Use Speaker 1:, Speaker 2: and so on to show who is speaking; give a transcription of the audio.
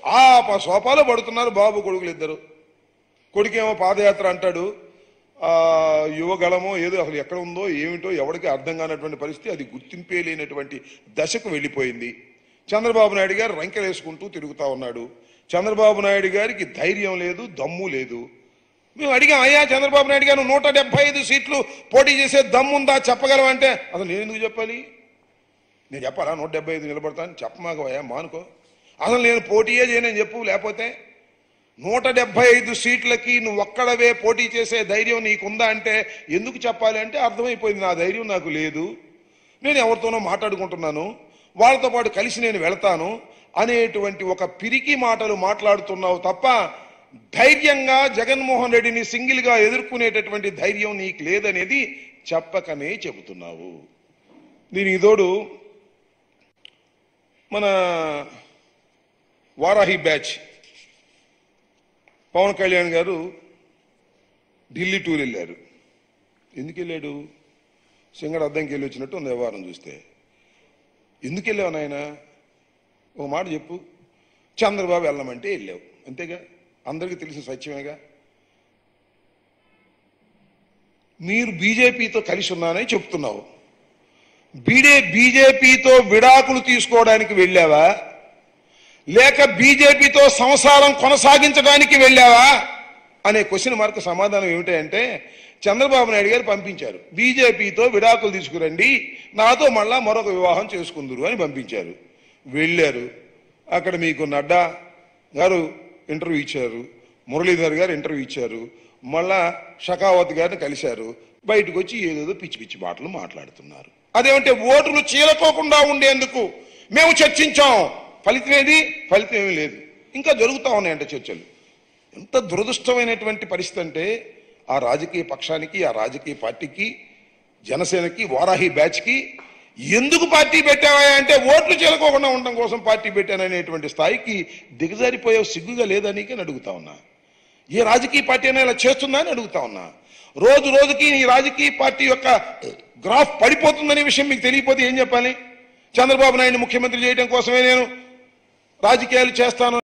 Speaker 1: ఆ ప- సోపాలో పడుతున్నారు బాబు కొడుకులు ఇద్దరు కొడుకేమో పాదయాత్ర అంటాడు ఆ యువగళమో ఏదో అసలు ఎక్కడ ఉందో ఏమిటో ఎవరికి అర్థం కానటువంటి పరిస్థితి అది గుర్తింపే లేనటువంటి దశకు వెళ్ళిపోయింది చంద్రబాబు నాయుడు గారు రంకెలేసుకుంటూ తిరుగుతా ఉన్నాడు చంద్రబాబు నాయుడు గారికి ధైర్యం లేదు దమ్ము లేదు మేము అడిగాం అయ్యా చంద్రబాబు నాయుడు గారు నూట డెబ్బై ఐదు సీట్లు పోటీ చేసే దమ్ముందా చెప్పగలవంటే అసలు నేను ఎందుకు చెప్పాలి నేను చెప్పాలా నూట డెబ్బై ఐదు నిలబడతాను చెప్పమాకవయ్యా మానుకో అసలు నేను పోటీయే చేయనని చెప్పు లేకపోతే నూట డెబ్బై ఐదు సీట్లకి నువ్వు ఒక్కడవే పోటీ చేసే ధైర్యం నీకుందా అంటే ఎందుకు చెప్పాలి అంటే అర్థమైపోయింది నా ధైర్యం నాకు లేదు నేను ఎవరితోనో మాట్లాడుకుంటున్నాను వాళ్ళతో పాటు కలిసి నేను వెళ్తాను అనేటువంటి ఒక పిరికి మాటలు మాట్లాడుతున్నావు తప్ప ధైర్యంగా జగన్మోహన్ రెడ్డిని సింగిల్గా ఎదుర్కొనేటటువంటి ధైర్యం నీకు లేదనేది చెప్పకనే చెబుతున్నావు దీనికి తోడు మన వారాహి బ్యాచ్ పవన్ కళ్యాణ్ గారు ఢిల్లీ టూర్ వెళ్ళారు ఎందుకు వెళ్ళాడు సింగడ అద్దంకి వెళ్ళి వచ్చినట్టు ఉంది వ్యవహారం చూస్తే ఎందుకు వెళ్ళావు నాయన ఒక మాట చెప్పు చంద్రబాబు వెళ్ళమంటే వెళ్ళావు అంతేగా అందరికీ తెలిసిన సత్యమేగా మీరు బీజేపీతో కలిసి ఉన్నానని చెప్తున్నావు బీడే బీజేపీతో విడాకులు తీసుకోవడానికి వెళ్ళావా లేక బీజేపీతో సంసారం కొనసాగించడానికి వెళ్ళావా అనే క్వశ్చన్ మార్క్ సమాధానం ఏమిటంటే చంద్రబాబు నాయుడు గారు పంపించారు బీజేపీతో విడాకులు తీసుకురండి నాతో మళ్ళా మరొక వివాహం చేసుకుందరు అని పంపించారు వెళ్ళారు అక్కడ మీకు నడ్డా గారు ఇంటర్వ్యూ ఇచ్చారు మురళీధర్ గారు ఇంటర్వ్యూ ఇచ్చారు మళ్ళా షకావత్ గారిని కలిశారు బయటకు వచ్చి ఏదేదో పిచ్చి పిచ్చి మాటలు మాట్లాడుతున్నారు అదేమంటే ఓటులు చీలకోకుండా ఉండేందుకు మేము చర్చించాం ఫలితం ఏది ఫలితం ఏమీ లేదు ఇంకా జరుగుతూ ఉన్నాయంట చర్చలు ఎంత దురదృష్టమైనటువంటి పరిస్థితి అంటే ఆ రాజకీయ పక్షానికి ఆ రాజకీయ పార్టీకి జనసేనకి వారాహి బ్యాచ్కి ఎందుకు పార్టీ పెట్టావా అంటే ఓట్లు చెలకోకుండా ఉండడం కోసం పార్టీ పెట్టాననేటువంటి స్థాయికి దిగజారిపోయే సిగ్గుగా లేదని నేను అడుగుతా ఉన్నా ఏ రాజకీయ పార్టీ అయినా ఇలా చేస్తుందా అని అడుగుతా ఉన్నా రోజు రోజుకి ఈ రాజకీయ పార్టీ యొక్క గ్రాఫ్ పడిపోతుందనే విషయం మీకు తెలియకపోతే ఏం చెప్పాలి చంద్రబాబు నాయుడు ముఖ్యమంత్రి చేయడం కోసమే నేను రాజకీయాలు చేస్తాను